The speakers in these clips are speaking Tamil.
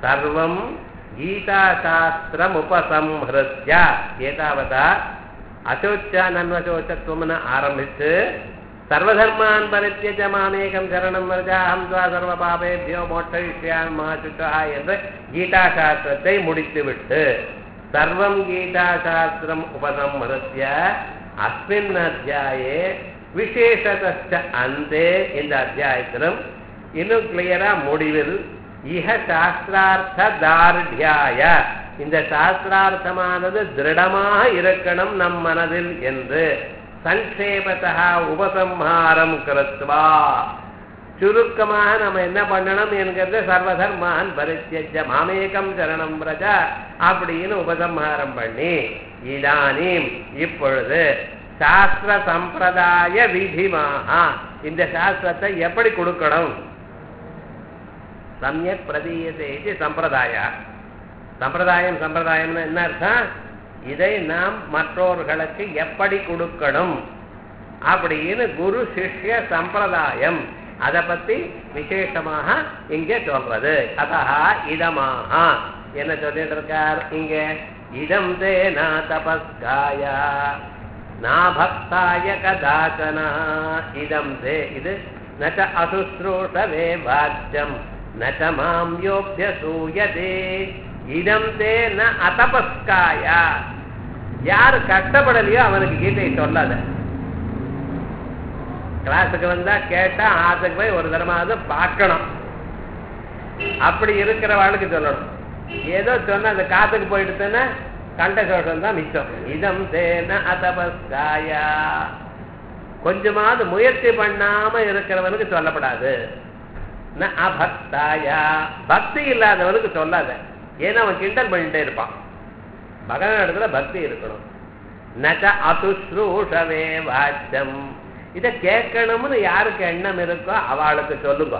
சர்வம் கீதாசாஸ்திரமுபசம்ஹிருத்ய ஏதாவதா அசோச்சானன்வசோச்சத்துவம்னு ஆரம்பித்து சர்வதர்மான் பரித்தியஜ மாமேகம் சரணம் வரஜாஹம் துவா சர்வ பாபேபியோ மோட்சயிஷ்யான் மாசுட்டா என்று கீதா சாஸ்திரத்தை முடித்துவிட்டு சர்வம் கீதா சாஸ்திரம் உபசம்ஹிருத்ய அஸ்மின் அத்தியாயே விசேஷத்த அந்தே இந்த அத்தியாயத்திலும் இன்னும் கிளியரா முடிவில் இஹ சாஸ்திரார்த்த தார்டியாய இந்த சாஸ்திரார்த்தமானது திருடமாக இருக்கணும் நம் மனதில் என்று சங்கேபத்தா உபசம்ஹாரம் கிருத்வா சுருக்கமாக நம்ம என்ன பண்ணணும் என்கிறது சர்வதர்மான் பரித்தியஜ மாமேகம் சரணம் பிரஜ அப்படின்னு உபசம்ஹாரம் பண்ணி இதானீம் இப்பொழுது சாஸ்திர சம்பிரதாய விதிமாக இந்த சாஸ்திரத்தை எப்படி கொடுக்கணும் சமயக் பிரதீயத்தை இது சம்பிரதாய சம்பிரதாயம் சம்பிரதாயம்னு என்ன அர்த்தம் இதை நாம் மற்றவர்களுக்கு எப்படி கொடுக்கணும் அப்படின்னு குரு சிஷ்ய சம்பிரதாயம் அதை பத்தி விசேஷமாக இங்கே சொல்றது அதா இதமாக என்ன சொல்லிட்டு இருக்கார் இங்க இதம் தே நா தபஸ்காய நா பக்தாய கதாச்சனா இதம் தே இது நச்ச அசுஸ்ரூஷவே வாச்சியம் நச்ச மாம் யோபியசூயதே இதம் தே ந அதபஸ்காய யாரு கஷ்டப்படலையோ அவனுக்கு கீதை சொல்லாத கிளாஸுக்கு வந்தா கேட்டா ஆத்துக்கு போய் ஒரு தரமாவது பார்க்கணும் அப்படி இருக்கிறவாளுக்கு சொல்லணும் ஏதோ சொன்ன அந்த காத்துக்கு போயிடுச்சுன்னா கண்ட சோஷம் தான் மிச்சம் இதம் தேன அதபஸ்காயா கொஞ்சமாவது முயற்சி பண்ணாம இருக்கிறவனுக்கு சொல்லப்படாது ந அபக்தாயா பக்தி இல்லாதவனுக்கு சொல்லாத ஏன்னா அவன் கிண்டல் பண்ணிட்டே இருப்பான் பகவான் இடத்துல பக்தி இருக்கணும் நச்ச அதுஸ்ரூஷவே வாச்சம் இதை கேட்கணும்னு யாருக்கு எண்ணம் இருக்கோ அவளுக்கு சொல்லுங்க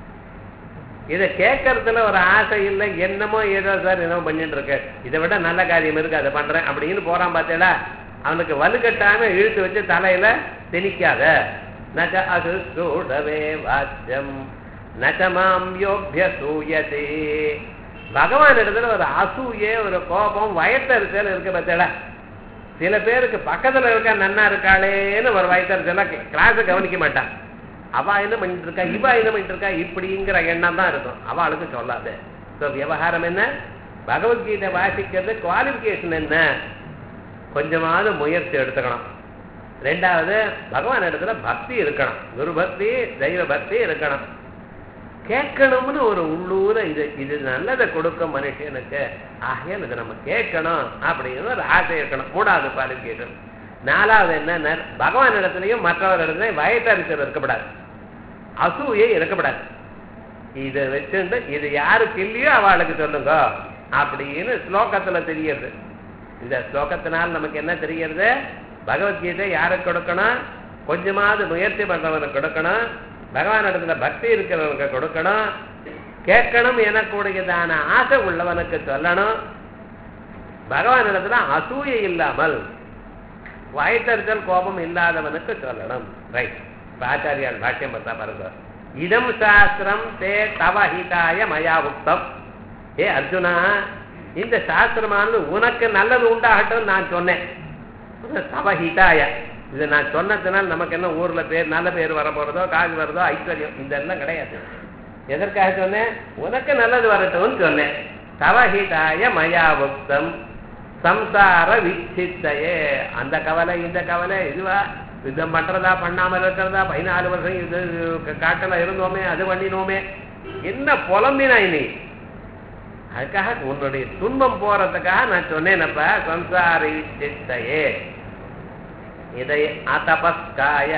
இதை கேட்கறதுல ஒரு ஆசை இல்லை என்னமோ ஏதோ சார் என்னமோ பண்ணிட்டு இருக்கு இதை விட நல்ல காரியம் இருக்கு அதை பண்றேன் அப்படின்னு போறான் பார்த்தேடா அவனுக்கு வலுக்கட்டாம இழுத்து வச்சு தலையில திணிக்காத நச்ச அது சூடவே வாச்சம் நச்சமாம் யோபிய சூயதே பகவான் இடத்துல ஒரு அசூயே ஒரு கோபம் வயத்தறிச்சல் இருக்கு பார்த்தேடா சில பேருக்கு பக்கத்துல இருக்க நன்னா இருக்காளேன்னு ஒரு வயத்தறிச்சல கிளாஸை கவனிக்க மாட்டான் அவ என்ன பண்ணிட்டு இருக்கா இவ என்ன பண்ணிட்டு இருக்கா இப்படிங்கிற எண்ணம் தான் இருக்கும் அவளுக்கு சொல்லாது ஸோ விவகாரம் என்ன பகவத்கீதை வாசிக்கிறது குவாலிஃபிகேஷன் என்ன கொஞ்சமாவது முயற்சி எடுத்துக்கணும் ரெண்டாவது பகவான் இடத்துல பக்தி இருக்கணும் குரு பக்தி தெய்வ பக்தி இருக்கணும் கேட்கணும்னு ஒரு உள்ளூர இது இது நல்லதை கொடுக்கும் மனுஷனுக்கு ஆகையால் இது நம்ம கேட்கணும் அப்படின்னு ஒரு ஆசை இருக்கணும் மூணாவது குவாலிஃபிகேஷன் நாலாவது என்ன பகவான் இடத்துலையும் மற்றவர் இடத்துலையும் வயத்தறிச்சல் இருக்கப்படாது அசூயை இருக்கப்படாது இதை வச்சுட்டு இது யாருக்கு இல்லையோ அவளுக்கு சொல்லுங்க அப்படின்னு ஸ்லோகத்துல தெரியுது இந்த ஸ்லோகத்தினால் நமக்கு என்ன தெரிகிறது பகவத்கீதை யாருக்கு கொடுக்கணும் கொஞ்சமாவது முயற்சி பண்றவனுக்கு கொடுக்கணும் பகவான் இடத்துல பக்தி இருக்கிறவனுக்கு கொடுக்கணும் கேட்கணும் எனக்கூடியதான ஆசை உள்ளவனுக்கு சொல்லணும் பகவான் இடத்துல அசூயை இல்லாமல் வயத்தறிச்சல் கோபம் இல்லாதவனுக்கு சொல்லணும் ரைட் ஆச்சாரியால் பாஷ்யம் பார்த்தா பாருங்க இதம் சாஸ்திரம் தே தவஹிதாய மயா உக்தம் ஏ அர்ஜுனா இந்த சாஸ்திரமானது உனக்கு நல்லது உண்டாகட்டும் நான் சொன்னேன் தவஹிதாய இது நான் சொன்னதுனால் நமக்கு என்ன ஊர்ல பேர் நல்ல பேர் வர போறதோ காசு வருதோ ஐஸ்வர்யம் இதெல்லாம் கிடையாது எதற்காக சொன்னேன் உனக்கு நல்லது வரட்டும்னு சொன்னேன் தவஹிதாய மயா உக்தம் சம்சார விச்சித்தையே அந்த கவலை இந்த கவலை இதுவா யுத்தம் பண்றதா பண்ணாம இருக்கிறதா பதினாலு வருஷம் இது காட்டுல இருந்தோமே அது பண்ணினோமே என்ன புலம்பினா நீ அதுக்காக உன்னுடைய துன்பம் போறதுக்காக நான் சொன்னேனப்ப சம்சாரி விச்சித்தையே இதை அதபஸ்காய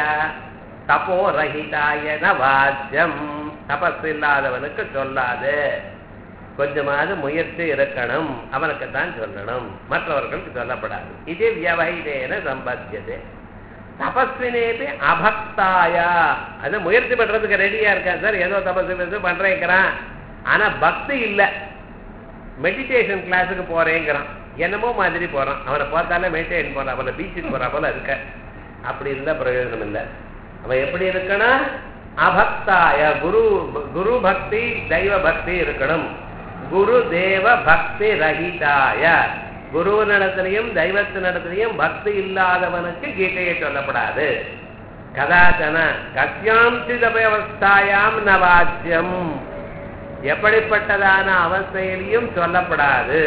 தபோரகிதாய வாஜ்யம் தபஸ் இல்லாதவனுக்கு சொல்லாது கொஞ்சமாவது முயற்சி இருக்கணும் அவனுக்கு தான் சொல்லணும் மற்றவர்களுக்கு சொல்லப்படாது இது வியவகைதேன சம்பாத்தியது தபஸ்வினேபி அபக்தாயா அது முயற்சி பண்றதுக்கு ரெடியா இருக்கேன் சார் ஏதோ தபஸ் பண்றேங்கிறான் ஆனா பக்தி இல்லை மெடிடேஷன் கிளாஸுக்கு போறேங்கிறான் என்னமோ மாதிரி போறான் அவனை பார்த்தாலே மெடிடேஷன் போறான் அவனை பீச்சுக்கு போறா போல இருக்க அப்படி இருந்தா பிரயோஜனம் இல்லை அவன் எப்படி இருக்கணும் அபக்தாய குரு குரு பக்தி தெய்வ பக்தி இருக்கணும் குரு தேவ பக்தி ரஹிதாய குருவனிடத்திலையும் தெய்வத்தினிடத்திலையும் பக்தி இல்லாதவனுக்கு கீதையை சொல்லப்படாது கதாச்சன கத்தியாம் சிதபவஸ்தாயாம் நவாச்சியம் எப்படிப்பட்டதான அவஸ்தையிலையும் சொல்லப்படாது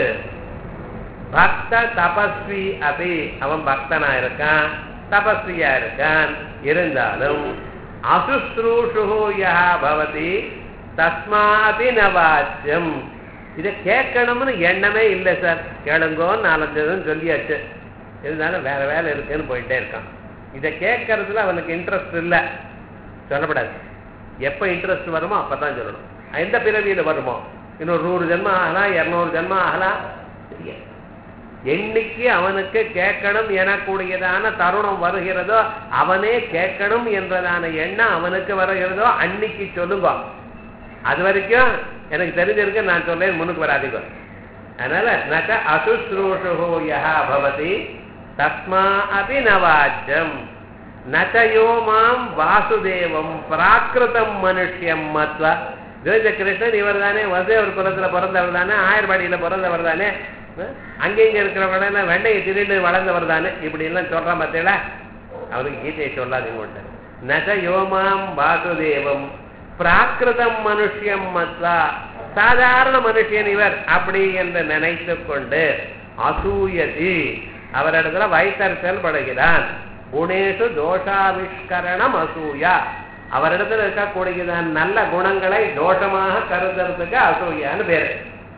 பக்த தபஸ்வி அபி அவன் பக்தனா இருக்கான் தபஸ்வியா இருக்கான் இருந்தாலும் அசுஸ்ரூஷு யா பவதி தஸ்மாபி நவாச்சியம் இதை கேட்கணும்னு எண்ணமே இல்லை சார் கேளுங்கோன்னு நாலஞ்சு இதுன்னு சொல்லியாச்சு இருந்தாலும் வேற வேலை இருக்குன்னு போயிட்டே இருக்கான் இதை கேட்கறதுல அவனுக்கு இன்ட்ரெஸ்ட் இல்லை சொல்லப்படாது எப்போ இன்ட்ரெஸ்ட் வருமோ அப்பதான் சொல்லணும் எந்த பிறவியில வருமோ இன்னொரு நூறு ஜென்மம் ஆகலாம் இரநூறு ஜென்மம் ஆகலாம் தெரியாது. என்னைக்கு அவனுக்கு கேட்கணும் எனக்கூடியதான தருணம் வருகிறதோ அவனே கேட்கணும் என்றதான எண்ணம் அவனுக்கு வருகிறதோ அன்னைக்கு சொல்லுங்க அது வரைக்கும் எனக்கு தெரிஞ்சிருக்கு நான் சொல்லேன் முன்னுக்கு வராதிங்க அதனால நக அசுஸ்ரூஷோ யா பவதி தஸ்மா அபி நவாச்சம் நச்சயோ மாம் வாசுதேவம் பிராகிருதம் மனுஷ்யம் மத்வ ஜோதிட கிருஷ்ணன் இவர் தானே வசுதேவர் குலத்துல பிறந்தவர் தானே ஆயர்பாடியில பிறந்தவர் தானே அஹ் அங்க இங்க இருக்கிறவங்க வெண்டையை திடீர்னு வளர்ந்தவர் தானே இப்படி எல்லாம் சொல்றான் பார்த்தீங்களா அவருக்கு கீதையை சொல்லாதீங்க நக யோமாம் வாசுதேவம் பிராகிருதம் மனுஷ்யம் மத்வா சாதாரண மனுஷன் இவர் அப்படி என்று நினைத்து கொண்டு அசூயதி அவரிடத்துல வைத்தறிச்சல் படுகிறான் குணேஷு தோஷாவிஷ்கரணம் அசூயா அவரிடத்துல இருக்கக்கூடியதான் நல்ல குணங்களை தோஷமாக கருதுறதுக்கு அசூயான்னு பேரு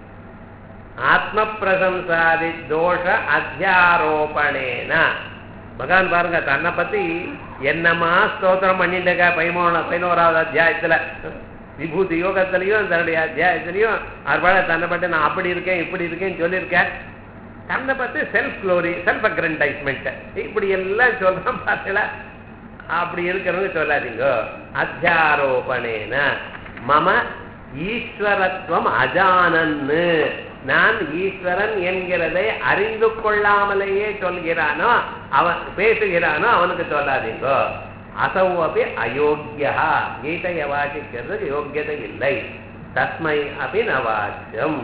ஆத்ம பிரசம்சாதி தோஷ அத்தியாரோபணேன பகவான் பாருங்க தன்னை பத்தி என்னமா ஸ்தோத்திரம் பண்ணிட்டுக்க பதிமூணு பதினோராவது அத்தியாயத்துல விபூதி யோகத்திலையும் தன்னுடைய அத்தியாயத்திலையும் அறுபாட தன்னை பற்றி நான் அப்படி இருக்கேன் இப்படி இருக்கேன்னு சொல்லியிருக்கேன் தன்னை பத்தி செல்ஃப் க்ளோரி செல்ஃப் அக்ரண்டைஸ்மெண்ட் இப்படி எல்லாம் சொல்றான் பார்த்தல அப்படி இருக்கிறவங்க சொல்லாதீங்க அத்தியாரோபணேன மம ஈஸ்வரத்துவம் அஜானன்னு நான் ஈஸ்வரன் என்கிறதை அறிந்து கொள்ளாமலேயே சொல்கிறானோ அவன் பேசுகிறானோ அவனுக்கு சொல்லாதீங்க அசௌ அப்படி அயோக்கியா கீதையை வாசிக்கிறது யோக்கியதை இல்லை தஸ்மை அப்படி நவாச்சியம்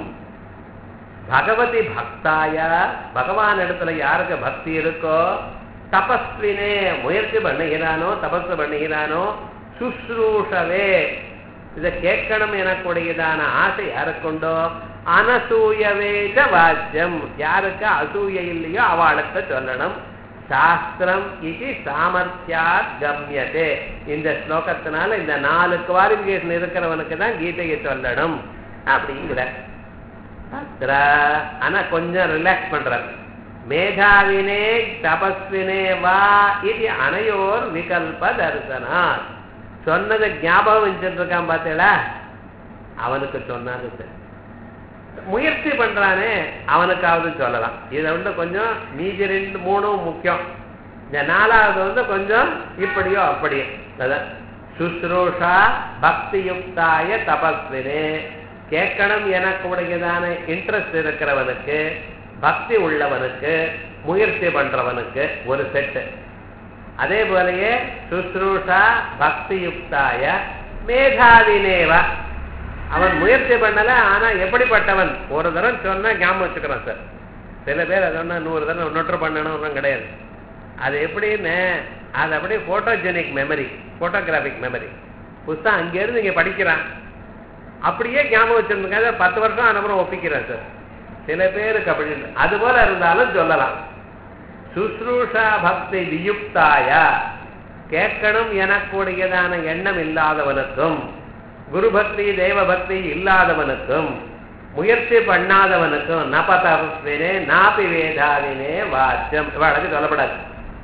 பகவதி பக்தாய பகவான் இடத்துல யாருக்கு பக்தி இருக்கோ தபஸ்வினே முயற்சி பண்ணுகிறானோ தபஸ் பண்ணுகிறானோ சுஸ்ரூஷவே இதை கேட்கணும் எனக்கூடியதான ஆசை யாருக்குண்டோ அனசூயவேத வாக்கியம் யாருக்கு அசூய இல்லையோ அவளுக்கு சொல்லணும் சாஸ்திரம் இது சாமர்த்தியாத் கம்யதே இந்த ஸ்லோகத்தினால இந்த நாலு குவாலிபிகேஷன் இருக்கிறவனுக்கு தான் கீதையை சொல்லணும் அப்படிங்கிற தத்ர ஆனா கொஞ்சம் ரிலாக்ஸ் பண்றார் மேதாவினே தபஸ்வினே வா இது அனையோர் விகல்ப தரிசனா சொன்னதை ஞாபகம் வச்சுட்டு இருக்கான் பார்த்தீங்களா அவனுக்கு சொன்னாரு சரி முயற்சி பண்றானே அவனுக்காவது சொல்லலாம் இதை வந்து கொஞ்சம் மீதி ரெண்டு மூணும் முக்கியம் இந்த நாலாவது வந்து கொஞ்சம் இப்படியோ அப்படியோ அதான் சுஸ்ரூஷா பக்தி யுக்தாய தபஸ்வினே கேட்கணும் எனக்குடையதான இன்ட்ரெஸ்ட் இருக்கிறவனுக்கு பக்தி உள்ளவனுக்கு முயற்சி பண்றவனுக்கு ஒரு செட்டு அதே போலயே சுஸ்ரூஷா பக்தி யுக்தாய மேதாவினேவ அவன் முயற்சி பண்ணல ஆனா எப்படிப்பட்டவன் ஒரு தரம் சொன்னா ஞாபகம் வச்சுக்கிறான் சார் சில பேர் அதை ஒண்ணா நூறு தரம் நொற்று பண்ணணும் ஒன்றும் கிடையாது அது எப்படின்னு அது அப்படியே போட்டோஜெனிக் மெமரி போட்டோகிராபிக் மெமரி புஸ்தகம் அங்கேருந்து இங்கே படிக்கிறான் அப்படியே ஞாபகம் வச்சிருந்துங்க பத்து வருஷம் அனுப்புறம் ஒப்பிக்கிறேன் சார் சில பேருக்கு அப்படி இல்லை அது போல இருந்தாலும் சொல்லலாம் சுஸ்ரூஷா பக்தி வியுக்தாய கேட்கணும் எனக்கூடியதான எண்ணம் இல்லாதவனுக்கும் குரு பக்தி தெய்வ பக்தி இல்லாதவனுக்கும் முயற்சி பண்ணாதவனுக்கும் நபதவினே நாபி வேதாவினே வாச்சம் இவளுக்கு சொல்லப்படாது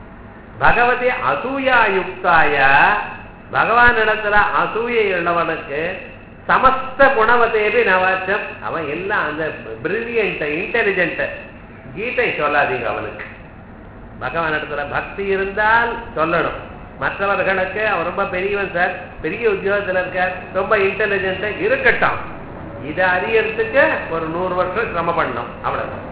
பகவதி அசூயா யுக்தாய பகவான் இடத்துல அசூயை உள்ளவனுக்கு சமஸ்த குணவதேபி நவாச்சம் அவன் எல்லாம் அந்த பிரில்லியன்ட் இன்டெலிஜென்ட் கீதை சொல்லாதீங்க அவனுக்கு பகவான் இடத்துல பக்தி இருந்தால் சொல்லணும் மற்றவர்களுக்கு அவன் ரொம்ப பெரியவன் சார் பெரிய உத்தியோகத்தில் இருக்கார் ரொம்ப இன்டெலிஜென்ட் இருக்கட்டும் இதை அறியறதுக்கு ஒரு நூறு வருஷம் சிரமம் பண்ணணும் அவ்வளவுதான்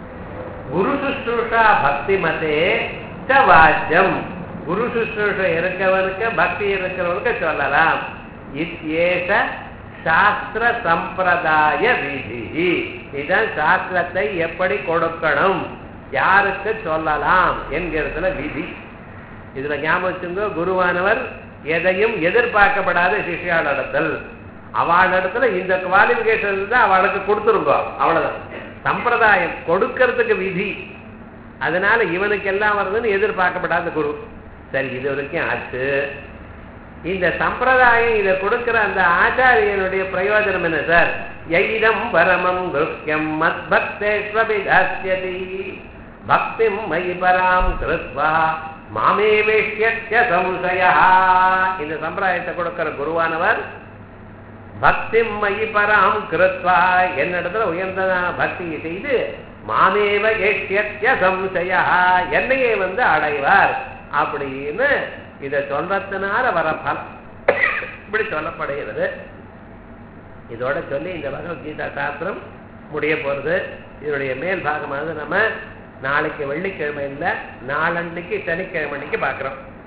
குரு சுஷ்ரூஷா பக்தி மதே ச வாச்சியம் குரு சுஷ்ரூஷ இருக்கவனுக்கு பக்தி இருக்கிறவனுக்கு சொல்லலாம் இத்யேஷ சாஸ்திர சம்பிரதாய விதி இதுதான் சாஸ்திரத்தை எப்படி கொடுக்கணும் யாருக்கு சொல்லலாம் என்கிறதுல விதி இதுல ஞாபகம் வச்சுங்க குருவானவர் எதையும் எதிர்பார்க்கப்படாத சிஷியாளிடத்தில் அவளிடத்துல இந்த குவாலிபிகேஷன் இருந்தா அவளுக்கு கொடுத்துருங்கோ அவ்வளவுதான் சம்பிரதாயம் கொடுக்கறதுக்கு விதி அதனால இவனுக்கு எல்லாம் வருதுன்னு எதிர்பார்க்கப்படாத குரு சரி இது வரைக்கும் ஆச்சு இந்த சம்பிரதாயம் இதை கொடுக்கிற அந்த ஆச்சாரியனுடைய பிரயோஜனம் என்ன சார் எய்தம் பரமம் கிருஷ்யம் மத் பக்தேஸ்வபிதாஸ்யதி பக்திம் மயி பராம் கிருத்வா மாமே வேஷ்யத்ய சம்சயா இந்த சம்பிரதாயத்தை கொடுக்கிற குருவானவர் பக்தி மயி பராம் கிருத்வா என்னிடத்துல உயர்ந்ததான பக்தியை செய்து மாமேவ ஏஷ்யத்ய சம்சயா என்னையே வந்து அடைவார் அப்படின்னு இதை சொல்றதுனால வர பலம் இப்படி சொல்லப்படுகிறது இதோட சொல்லி இந்த பகவத்கீதா சாஸ்திரம் முடிய போறது இதனுடைய மேல் பாகமானது நம்ம நாளைக்கு வெள்ளிக்கிழமை இல்லை நாளன்னைக்கு சனிக்கிழமை அன்னைக்கு பார்க்குறோம்